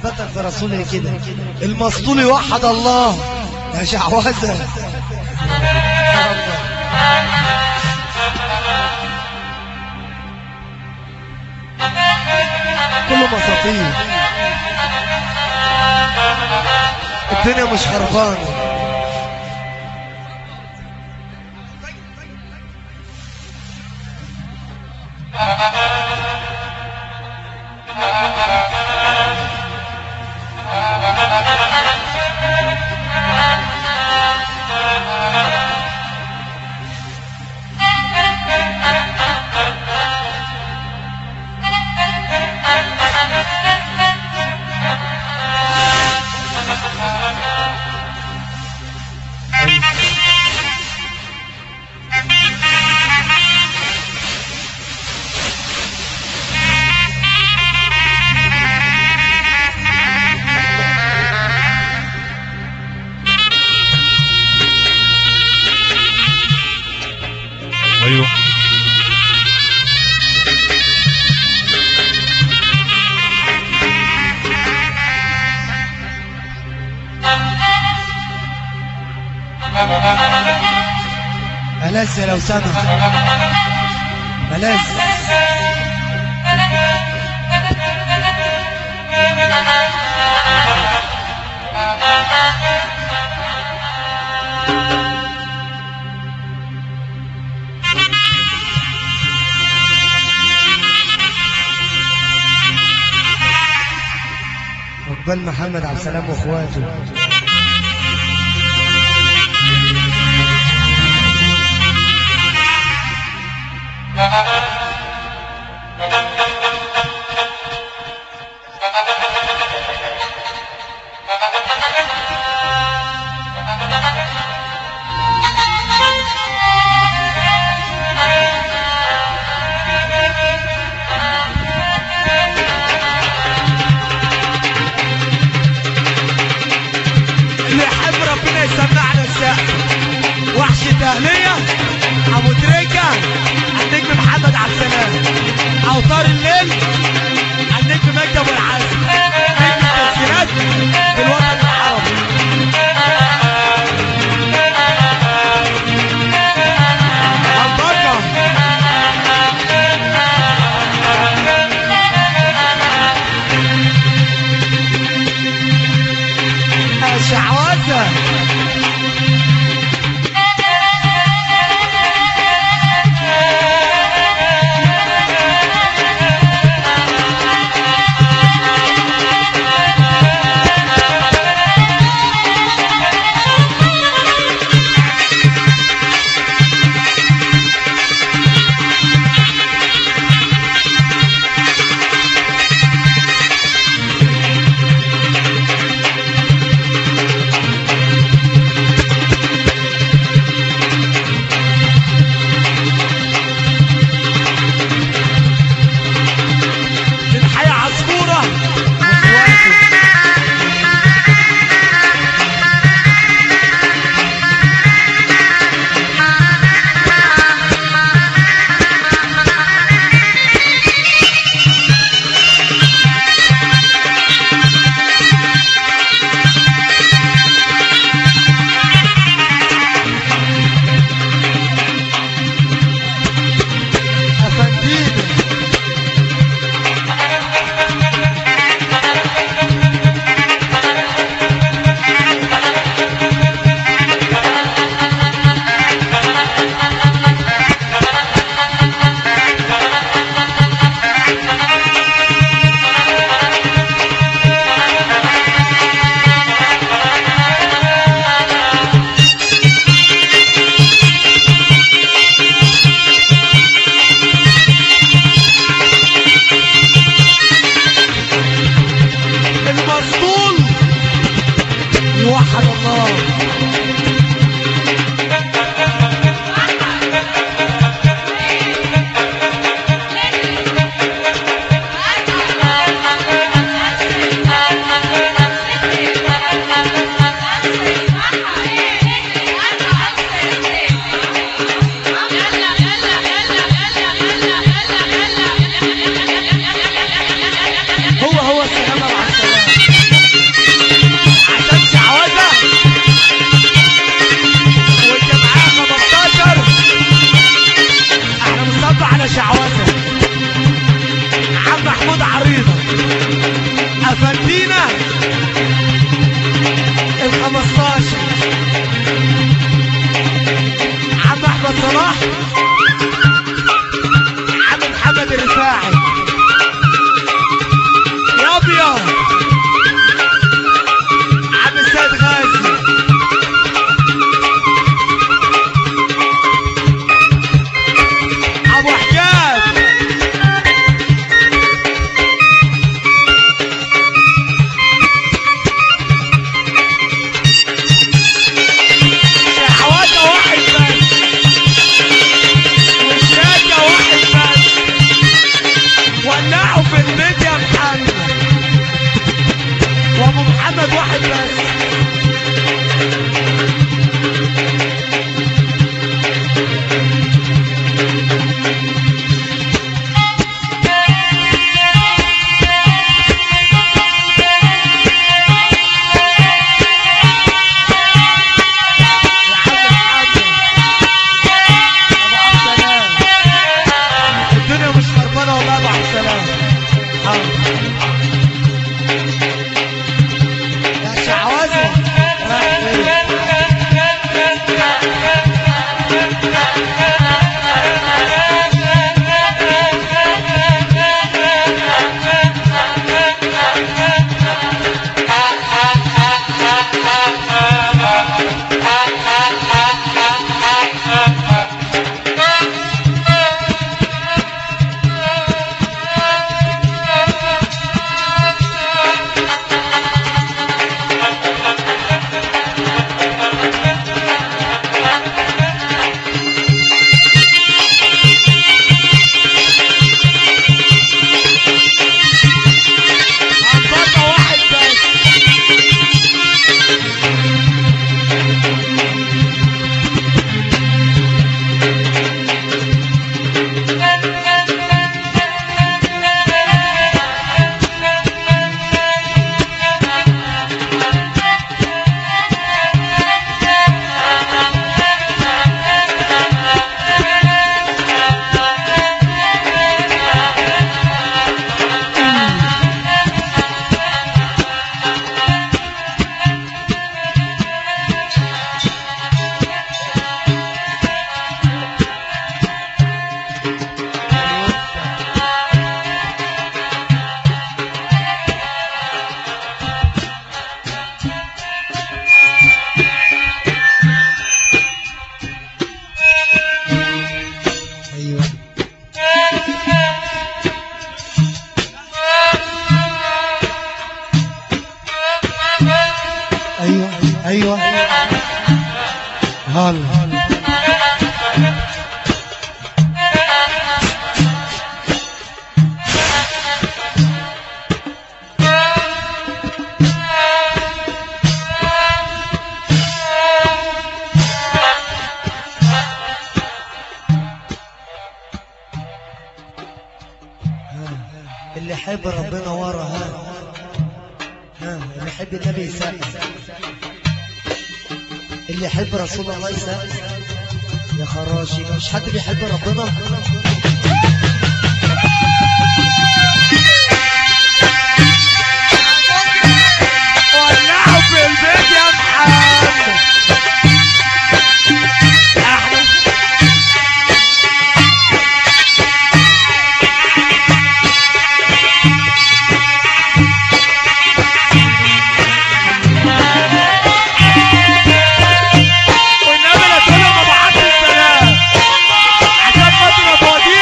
محبة في رسوله كده المسطول يوحد الله يا شعوذة يا الله كله مساطيل الدنيا مش خربانه ايوه ألذ لو سمح ألذ عقبال محمد عبد السلام واخواته اللي يحب ربنا يسمعنا السقف وحش الدهلية أبو تريكة النجم محمد عبد السلام أوتار الليل النجم مجدي أبو العزم نجم التسجيلات في الوطن العربي البركة شعوذة الحياة عصفورة واخواته أفندينا المسطول يوحد الله هو هو السلام مع السلامة افندينا الخمستاشر عم احمد صلاح عم محمد الرفاعي يا ابيض عم السيد غازي ابو حجاج شحواتة واحد بس وشاكة واحد بس ولعوا في البيت يا محمد وابو محمد واحد بس يا عم محمد ابو عبد السلام الدنيا مش خربانه والله يا ابو عبد السلام حاضر. يا شعوذه رايح فين؟ عبارة واحد بس ايوه ايوه ايوه هلا اللي يحب ربنا ورا ها ها اللي يحب النبي يسقف اللي يحب رسول الله يسقف يا خراشي مش حد بيحب ربنا ولعوا في البيت يا محمد احنا والنبي لا تقول ابو عبد السلام عشان خاطر ابو وديع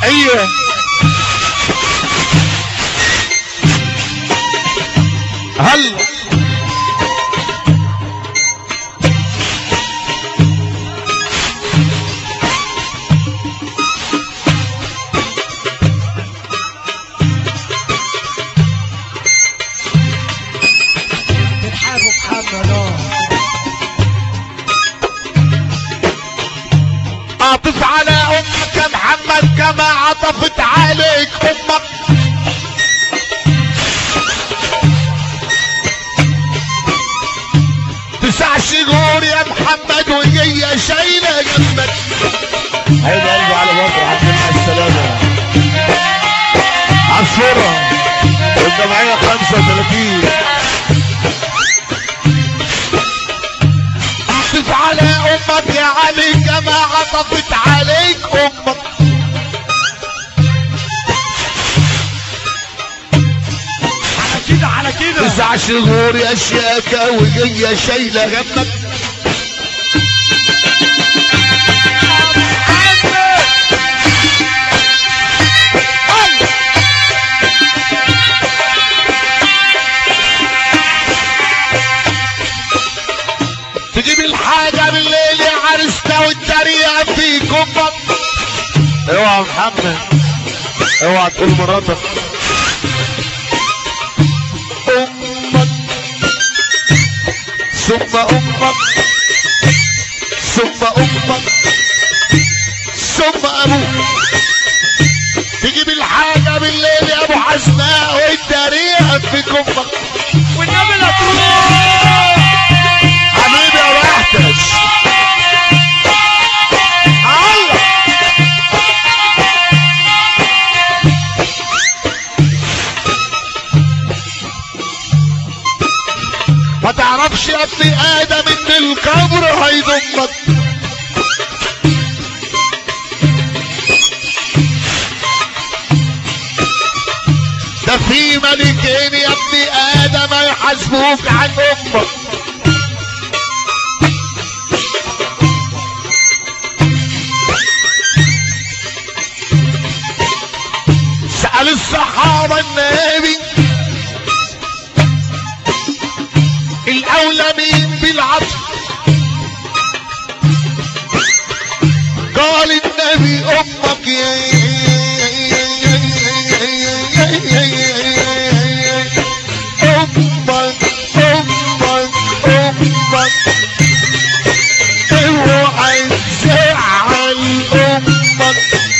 تحية هلا بنحبه محمد اه عطف على امك يا محمد كما عطفت عليك امك تسع شهور يا محمد وهي شايله جنبك عيد قلبي على مصر عبد الله السلامه عصفوره الجمعيه 35 عطف على امك يا علي كما عطفت عليك امك على كده على كده تسع شهور يا شياكة وهي شايلة همك تجيب الحاجة بالليل يا عرسنا والتريقة فيك امك اوعى يا محمد اوعى تقول مراتك امك ثم امك ثم امك ثم ابوك تجيب الحاجة بالليل يا ابو حسناء والتريقة فيك امك والنبي لا تروح حبيبي يا وحدش الله ما تعرفش يا ابن ادم ان القبر هيضمك ده في ملكين يا ابن ادم يحاسبوك عن امك سأل الصحابة النبي الأولى مين بالعطف قال النبي أمك يا أمك أمك أمك اوعى تزعل أمك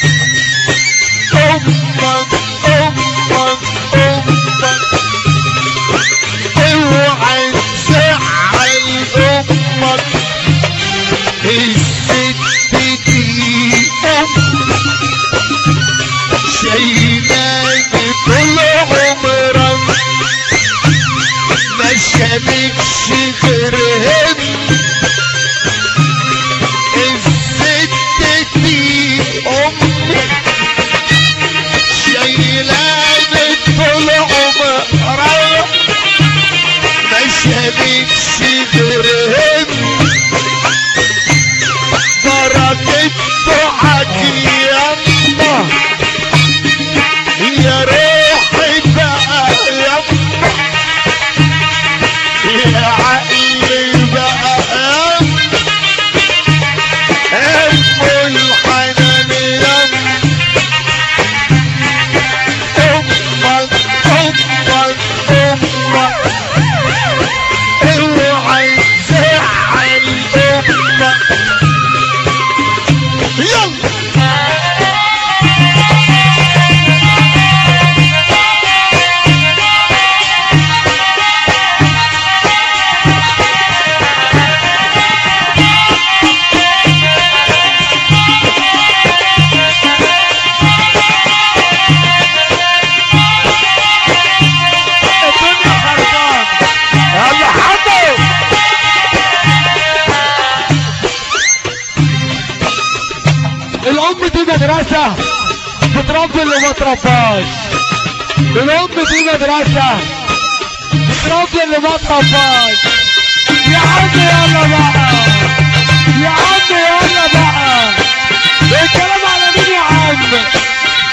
امك امك امك اوعى تزعل امك الست دي امك شايلاك طول عمرك ما شالكش غيرهم الست دي امك شايلاني طول عمرك ما شالتش غيرهم بركة دعاك يما يا روحي بقى يما يا عقلي بقى يما ام الحنان يما امك امك امك اوعى تزعل امك يلا الدنيا خربان يلا حمو الام دي مدرسة بتربي اللي ما ترباش الام دي مدرسة بتربي اللي ما ترباش يا عم يلا بقى يا عم يلا بقى الكلام على مين يا عم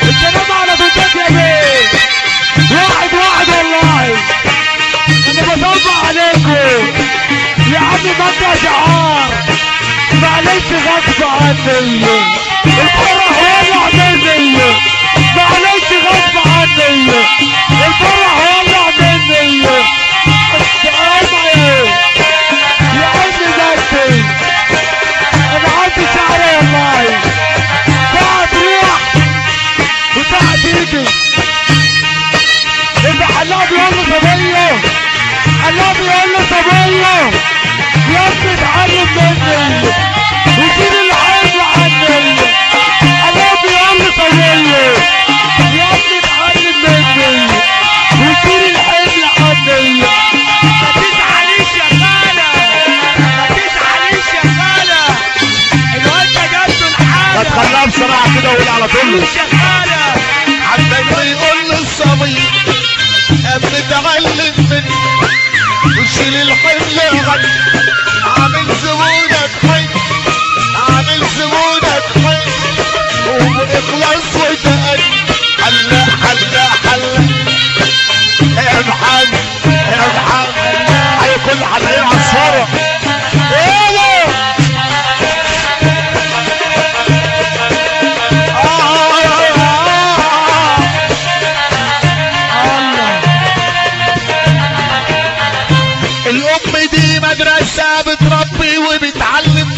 واحد واحد والله انا بطبع عليكم يا عم ما انت شعار معلش غصب عني الفرح ولع مني معلش غصب عني الفرح ولع مني انت ايه يا عم زكي انا عندي شعر والله تعال روح وتعال تيجي انت حلاب يقول له صبيه حلاب يقول له صبيه يا ابني اتعلم مني وشيل الحمل عني حلاب يقول له صبيه يا ابني اتعلم مني وشيل الحمل عني ما تزعليش يا خالة ما تزعليش يا خالة الواد ده جاب له الحالة ما تخليها بسرعه كده وقول على طول مش يا خالة عندك يقول للصبي ابني اتعلم مني وشيل الحمل غني عامل زبونك حي عامل زبونك حي وبإخلاص وتأني حلا حلا حلا يا محمد يا محمد هي كل حلقين عصفرة ايه الام دي مدرسة بتربي وبتعلم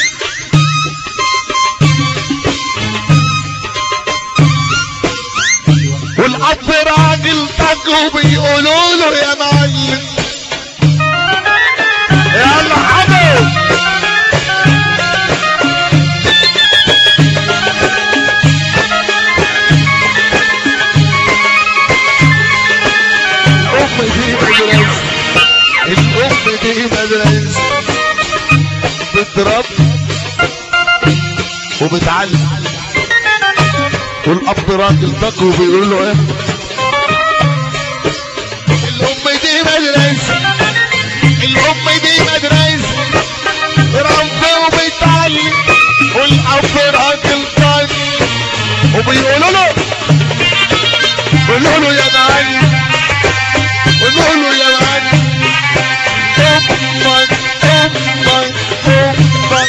والاب راجل طق وبيقولوا له يا معلم يلا حمد الام دي مدرسة الام دي مدرسة بتربي وبتعلم والاب راجل تقوى بيقول له ايه الام دي مدرسة الام دي مدرسة ربي وبتعلم والاب راجل تقوى وبيقولوا له بيقولوا له يا معلم قولوا له يا معلم امك امك امك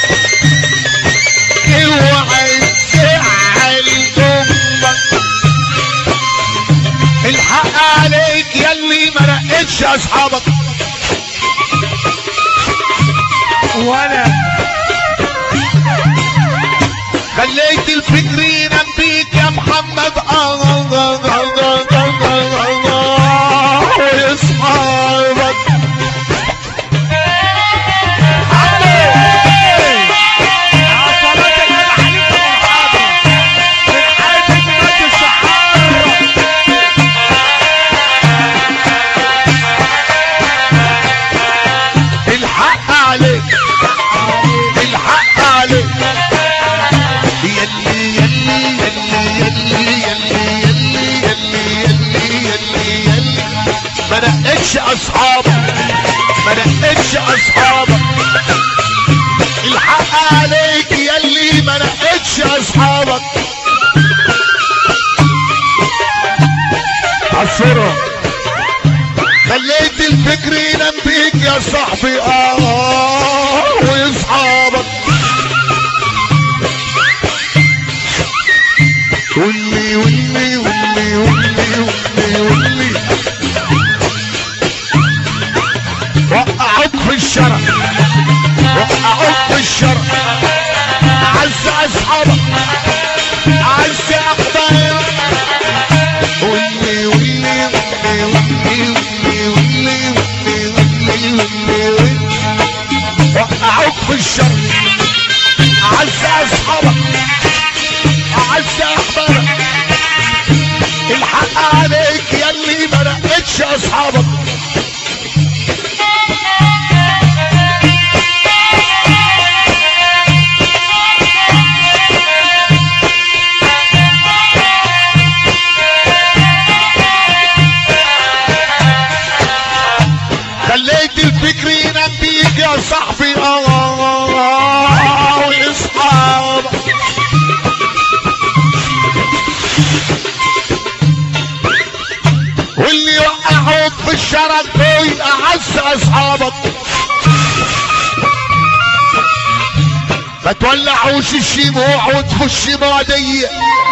اوعى تزعل امك الحق عليك يلي ما رقتش اصحابك وانا خليت الفكر ينام بيك يا محمد آه آه آه آه آه آه آه آه ويصحابك عصاباتك انا عليك مرحبا من حيث بلاد الصحارى الحق عليك الحق عليك يلي يلي يلي يلي يلي يلي يلي يلي يلي يلي ما نقتش اصحابك ما نقتش اصحابك الحق عليك يلي ما نقتش اصحابك عالصورة خليت الفكر ينام بيك يا صاحبي اه واصحابك قولي قولي قولي قولي قولي قولي وقعوك في الشرع وقعوك في الشرع عز اصحابك عز اخبارك قولي قولي قولي قولي قولي قولي قولي قولي قولي وقعوك في الشر أعز أصحابك أعز أحبابك الحق عليك يلي ما لقيتش أصحابك خليت الفكر ينام بيك يا صاحبي اه واصحابك في الشارع كل اعز اصحابك ما تولعوش الشموع وتخش بعدية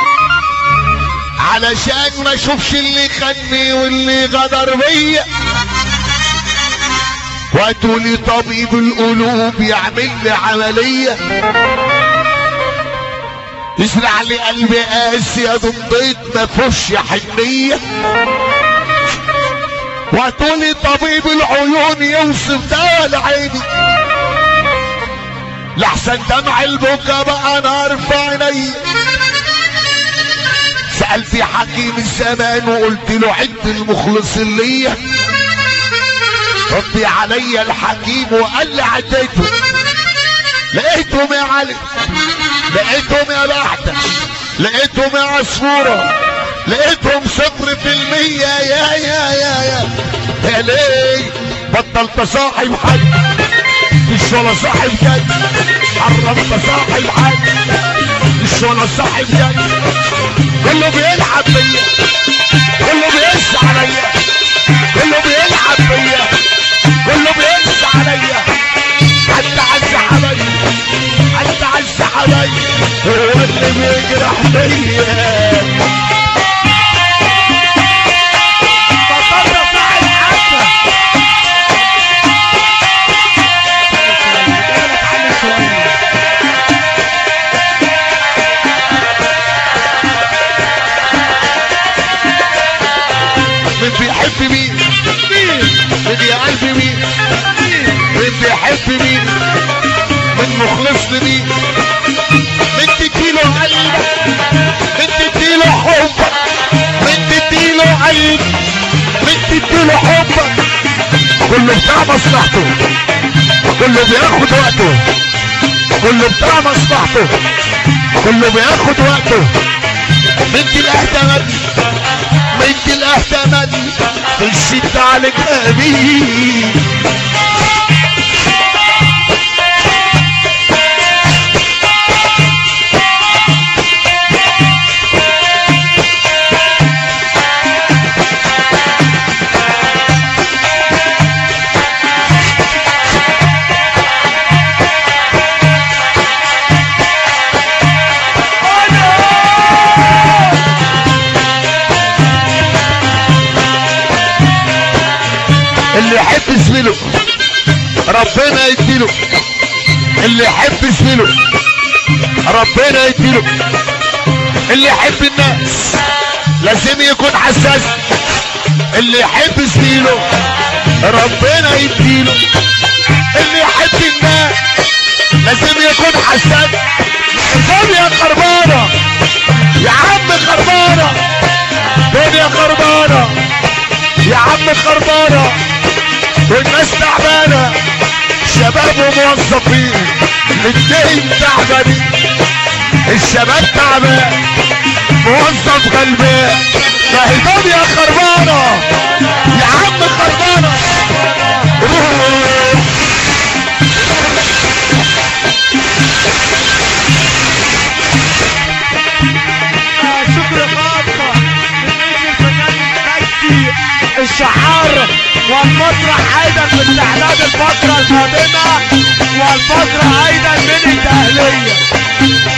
علشان ما اشوفش اللي خدني واللي غدر بيا واتولي طبيب القلوب يعمل لي عملية يزرع لي قلبي قاسي يا ضمضيت ما فيهوش حنية واتولي طبيب العيون يوصف ده لعيني لحسن دمع البكا بقى نار في عيني سألت حكيم الزمان وقلت له عد المخلصين ليا ردي عليا الحكيم وقال لي عديته لقيتهم يا علي لقيتهم يا بحتة لقيتهم يا عصفورة لقيتهم صفر في المية يا يا يا يا يا ليه بطلت صاحب حد مش ولا صاحب جد حرمت صاحب حد مش ولا صاحب جد كله بيلعب بيا كله بيقش عليا كله بيلعب بيا كله بيقش عليا حتى عز حبايبي حتى عز حبايبي هو اللي بيجرح بيا بطلت صاحب حتى من بيحب مين من يا قلبي مين من بيحب مين من مخلص لمين من تديله قلبك من تديله حبك من تديله قلب من تديله حبك كله بتاع مصلحته كله بياخد وقته كله بتاع مصلحته كله بياخد وقته مدي الاهتمام مدي الاهتمام في الشدة عليك امين اللي يحب زميله ربنا يديله اللي يحب زميله ربنا يديله اللي يحب الناس لازم يكون حساس اللي يحب زميله ربنا يديله اللي يحب الناس لازم يكون حساس خد يا خربانة يا عم خربانة دنيا خربانة يا عم خربانة والناس تعبانة شباب وموظفين الاتنين تعبانين الشباب تعبان موظف غلبان ما هي دنيا خربانة يا عم خربانة روح شكر خاصة للنجم الفنان المجدي الشعار والمسرح ايضا باستعداد الفترة القادمة والفترة ايضا من التأهلية